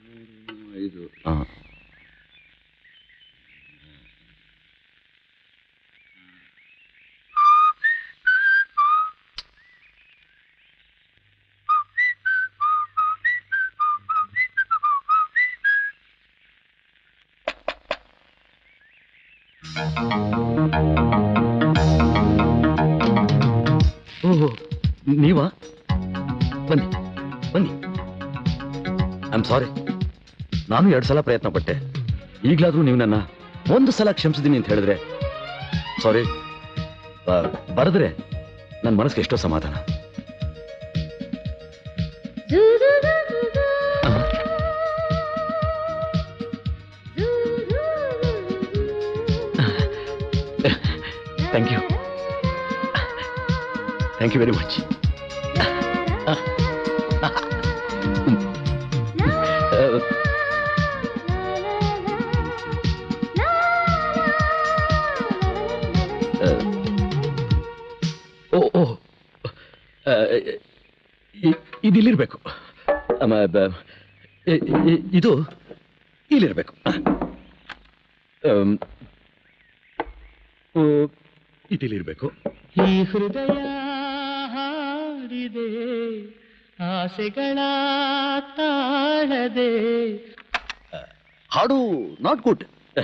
ಐದು ಆ. ಓಹೋ ನೀವಾ ಬನ್ನಿ ಬನ್ನಿ ಐ ಆಮ್ ಸಾರಿ ನಾನು ಎರಡು ಸಲ ಪ್ರಯತ್ನ ಪಟ್ಟೆ ಈಗಲಾದ್ರೂ ನೀವು ನನ್ನ ಒಂದು ಸಲ ಕ್ಷಮಿಸಿದ್ದೀನಿ ಅಂತ ಹೇಳಿದ್ರೆ ಸಾರಿ ಬರೆದ್ರೆ ನನ್ನ ಮನಸ್ಸಿಗೆ ಎಷ್ಟೋ ಸಮಾಧಾನ thank you thank you very much ಓ ಓ ಆ, ಇ- ಇದಿಲ್ಲಿರ್ಬೇಕು ಆಮ, ಬ- ಇ- ಇ- ಇದು ಇಲ್ಲಿರ್ಬೇಕು ಆಮ್, ಓ, ಇದಿಲ್ಲಿರ್ಬೇಕು ಈ ಹೃದಯ ಹಾಡಿದೆ ಆಸೆಗಳ ತಾಳದೆ ಹಾಡು ನಾಟ್ ಗುಡ್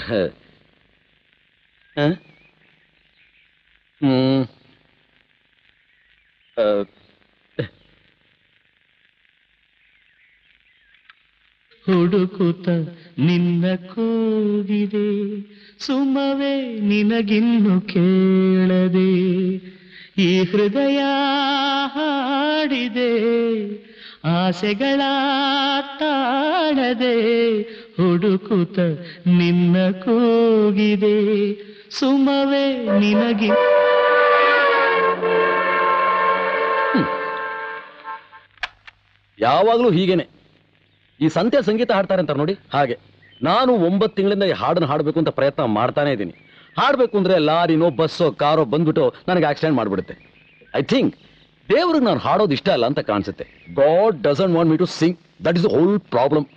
ಹ್ಮ್ ಆ, ಹುಡುಕುತ್ತ ನಿನ್ನ ಕೂಗಿದೆ ಸುಮವೇ ನಿನಗಿನ್ನು ಕೇಳದೆ ಈ ಹೃದಯ ಹಾಡಿದೆ ಆಸೆಗಳ ತಾಳದೆ ಹುಡುಕುತ್ತ ನಿನ್ನ ಕೂಗಿದೆ ಸುಮವೇ ನಿನಗಿ ಯಾವಾಗಲೂ ಹೀಗೇನೆ ಈ ಸಂತೆ ಸಂಗೀತ ಹಾಡ್ತಾರೆ ಅಂತಾರೆ ನೋಡಿ ಹಾಗೆ ನಾನು ಒಂಬತ್ತು ತಿಂಗಳಿಂದ ಈ ಹಾಡನ್ನು ಹಾಡಬೇಕು ಅಂತ ಪ್ರಯತ್ನ ಮಾಡ್ತಾನೆ ಇದ್ದೀನಿ ಹಾಡಬೇಕು ಅಂದ್ರೆ ಲಾರಿನೋ ಬಸ್ಸೋ ಕಾರೋ ಬಂದ್ಬಿಟ್ಟು ನನಗೆ ಆಕ್ಸಿಡೆಂಟ್ ಮಾಡಿಬಿಡುತ್ತೆ ಐ ಥಿಂಕ್ ದೇವ್ರಿಗೆ ನಾನು ಹಾಡೋದು ಇಷ್ಟ ಅಲ್ಲ ಅಂತ ಕಾಣಿಸುತ್ತೆ God doesn't want me to sing that is whole problem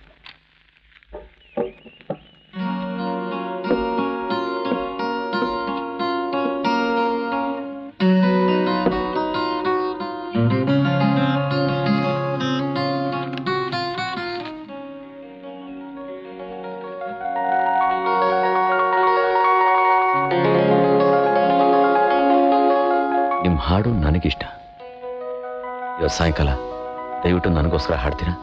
ನಿಮ್ಮ ಹಾಡು ನನಗಿಷ್ಟ ಇವತ್ತು ಸಾಯಂಕಾಲ ದಯವಿಟ್ಟು ನನಗೋಸ್ಕರ ಹಾಡ್ತೀರಾ